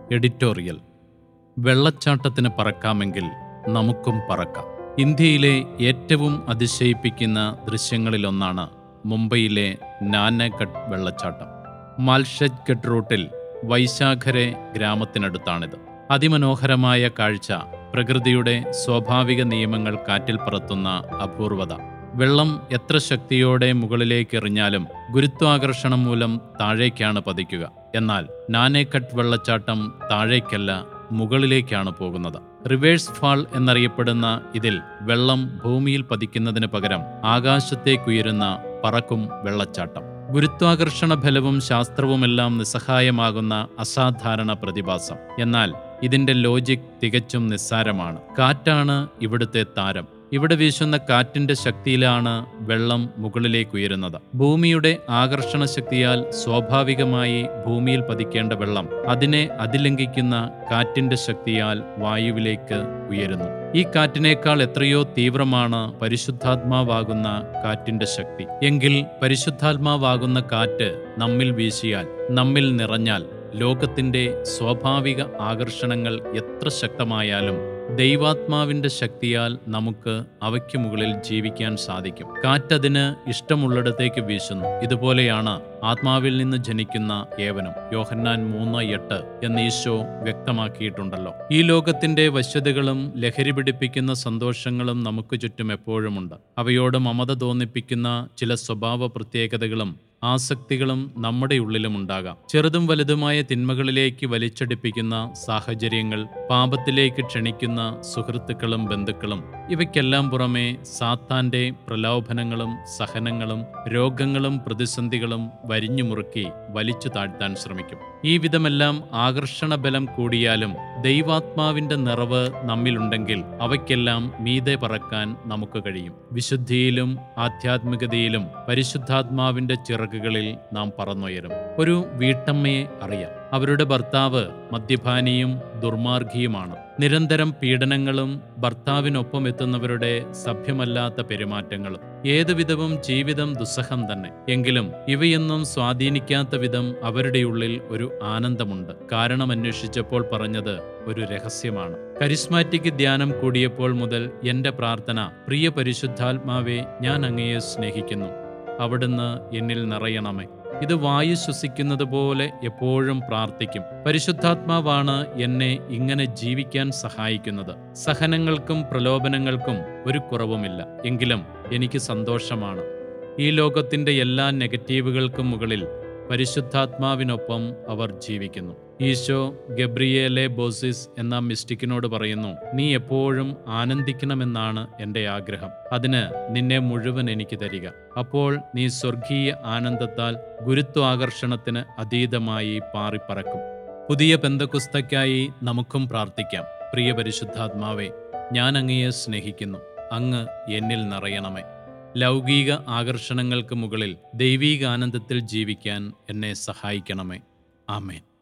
editorial വെള്ളച്ചാട്ടത്തിന് പറക്കാമെങ്കിൽ നമുക്കും പറക്കാം ഇന്ത്യയിലെ ഏറ്റവും അതിശയിപ്പിക്കുന്ന ദൃശ്യങ്ങളിലൊന്നാണ് മുംബൈയിലെ നാനഘട്ട് വെള്ളച്ചാട്ടം മാൽഷജ് ഗഡ് റൂട്ടിൽ വൈശാഖരെ ഗ്രാമത്തിനടുത്താണിത് അതിമനോഹരമായ കാഴ്ച പ്രകൃതിയുടെ സ്വാഭാവിക നിയമങ്ങൾ കാറ്റിൽ പറത്തുന്ന അപൂർവത വെള്ളം എത്ര ശക്തിയോടെ മുകളിലേക്ക് എറിഞ്ഞാലും ഗുരുത്വാകർഷണം മൂലം താഴേക്കാണ് പതിക്കുക എന്നാൽ നാനേക്കട്ട് വെള്ളച്ചാട്ടം താഴേക്കല്ല മുകളിലേക്കാണ് പോകുന്നത് റിവേഴ്സ് ഫാൾ എന്നറിയപ്പെടുന്ന ഇതിൽ വെള്ളം ഭൂമിയിൽ പതിക്കുന്നതിന് പകരം ആകാശത്തേക്കുയരുന്ന പറക്കും വെള്ളച്ചാട്ടം ഗുരുത്വാകർഷണ ബലവും ശാസ്ത്രവുമെല്ലാം നിസ്സഹായമാകുന്ന അസാധാരണ പ്രതിഭാസം എന്നാൽ ഇതിന്റെ ലോജിക് തികച്ചും നിസ്സാരമാണ് കാറ്റാണ് ഇവിടുത്തെ താരം ഇവിടെ വീശുന്ന കാറ്റിന്റെ ശക്തിയിലാണ് വെള്ളം മുകളിലേക്ക് ഉയരുന്നത് ഭൂമിയുടെ ആകർഷണ ശക്തിയാൽ സ്വാഭാവികമായി ഭൂമിയിൽ പതിക്കേണ്ട വെള്ളം അതിനെ അതിലംഘിക്കുന്ന കാറ്റിന്റെ ശക്തിയാൽ വായുവിലേക്ക് ഉയരുന്നു ഈ കാറ്റിനേക്കാൾ എത്രയോ തീവ്രമാണ് പരിശുദ്ധാത്മാവാകുന്ന കാറ്റിന്റെ ശക്തി എങ്കിൽ പരിശുദ്ധാത്മാവാകുന്ന കാറ്റ് നമ്മിൽ വീശിയാൽ നമ്മിൽ നിറഞ്ഞാൽ ലോകത്തിന്റെ സ്വാഭാവിക ആകർഷണങ്ങൾ എത്ര ശക്തമായാലും ദൈവാത്മാവിന്റെ ശക്തിയാൽ നമുക്ക് അവയ്ക്ക് മുകളിൽ ജീവിക്കാൻ സാധിക്കും കാറ്റതിന് ഇഷ്ടമുള്ളിടത്തേക്ക് വീശുന്നു ഇതുപോലെയാണ് ആത്മാവിൽ നിന്ന് ജനിക്കുന്ന ഏവനും യോഹന്നാൻ മൂന്ന് എട്ട് എന്ന് ഈശോ വ്യക്തമാക്കിയിട്ടുണ്ടല്ലോ ഈ ലോകത്തിന്റെ വശ്യതകളും ലഹരി പിടിപ്പിക്കുന്ന സന്തോഷങ്ങളും നമുക്ക് ചുറ്റും എപ്പോഴുമുണ്ട് അവയോട് മമത തോന്നിപ്പിക്കുന്ന ചില സ്വഭാവ പ്രത്യേകതകളും ആസക്തികളും നമ്മുടെ ഉള്ളിലും ഉണ്ടാകാം ചെറുതും വലുതുമായ തിന്മകളിലേക്ക് വലിച്ചടിപ്പിക്കുന്ന സാഹചര്യങ്ങൾ പാപത്തിലേക്ക് ക്ഷണിക്കുന്ന സുഹൃത്തുക്കളും ബന്ധുക്കളും ഇവയ്ക്കെല്ലാം പുറമെ സാത്താന്റെ പ്രലോഭനങ്ങളും സഹനങ്ങളും രോഗങ്ങളും പ്രതിസന്ധികളും വരിഞ്ഞു മുറുക്കി വലിച്ചു താഴ്ത്താൻ ശ്രമിക്കും ഈ വിധമെല്ലാം ആകർഷണ ബലം കൂടിയാലും ദൈവാത്മാവിന്റെ നിറവ് നമ്മിലുണ്ടെങ്കിൽ അവയ്ക്കെല്ലാം മീതെ പറക്കാൻ നമുക്ക് കഴിയും വിശുദ്ധിയിലും ആധ്യാത്മികതയിലും പരിശുദ്ധാത്മാവിന്റെ ചിറകുകളിൽ നാം പറന്നുയരും ഒരു വീട്ടമ്മയെ അറിയാം അവരുടെ ഭർത്താവ് മദ്യപാനിയും ദുർമാർഗിയുമാണ് നിരന്തരം പീഡനങ്ങളും ഭർത്താവിനൊപ്പം എത്തുന്നവരുടെ സഭ്യമല്ലാത്ത പെരുമാറ്റങ്ങളും ഏതുവിധവും ജീവിതം ദുസ്സഹം തന്നെ എങ്കിലും ഇവയൊന്നും സ്വാധീനിക്കാത്ത വിധം അവരുടെ ഉള്ളിൽ ഒരു ആനന്ദമുണ്ട് കാരണം അന്വേഷിച്ചപ്പോൾ പറഞ്ഞത് ഒരു രഹസ്യമാണ് കരിസ്മാറ്റിക് ധ്യാനം കൂടിയപ്പോൾ മുതൽ എന്റെ പ്രാർത്ഥന പ്രിയ പരിശുദ്ധാത്മാവെ ഞാൻ അങ്ങയെ സ്നേഹിക്കുന്നു അവിടുന്ന് എന്നിൽ നിറയണമേ ഇത് വായു ശ്വസിക്കുന്നത് പോലെ എപ്പോഴും പ്രാർത്ഥിക്കും പരിശുദ്ധാത്മാവാണ് എന്നെ ഇങ്ങനെ ജീവിക്കാൻ സഹായിക്കുന്നത് സഹനങ്ങൾക്കും പ്രലോഭനങ്ങൾക്കും ഒരു കുറവുമില്ല എങ്കിലും എനിക്ക് സന്തോഷമാണ് ഈ ലോകത്തിന്റെ എല്ലാ നെഗറ്റീവുകൾക്കും മുകളിൽ പരിശുദ്ധാത്മാവിനൊപ്പം അവർ ജീവിക്കുന്നു ഈശോ ഗബ്രിയേലെ ബോസിസ് എന്ന മിസ്റ്റിക്കിനോട് പറയുന്നു നീ എപ്പോഴും ആനന്ദിക്കണമെന്നാണ് എൻ്റെ ആഗ്രഹം അതിന് നിന്നെ മുഴുവൻ എനിക്ക് തരിക അപ്പോൾ നീ സ്വർഗീയ ആനന്ദത്താൽ ഗുരുത്വാകർഷണത്തിന് അതീതമായി പാറിപ്പറക്കും പുതിയ പെന്തക്കുസ്തയ്ക്കായി നമുക്കും പ്രാർത്ഥിക്കാം പ്രിയ പരിശുദ്ധാത്മാവേ ഞാൻ അങ്ങയെ സ്നേഹിക്കുന്നു അങ്ങ് എന്നിൽ നിറയണമേ ലൗകിക ആകർഷണങ്ങൾക്ക് മുകളിൽ ദൈവീക ആനന്ദത്തിൽ ജീവിക്കാൻ എന്നെ സഹായിക്കണമേ ആമേൻ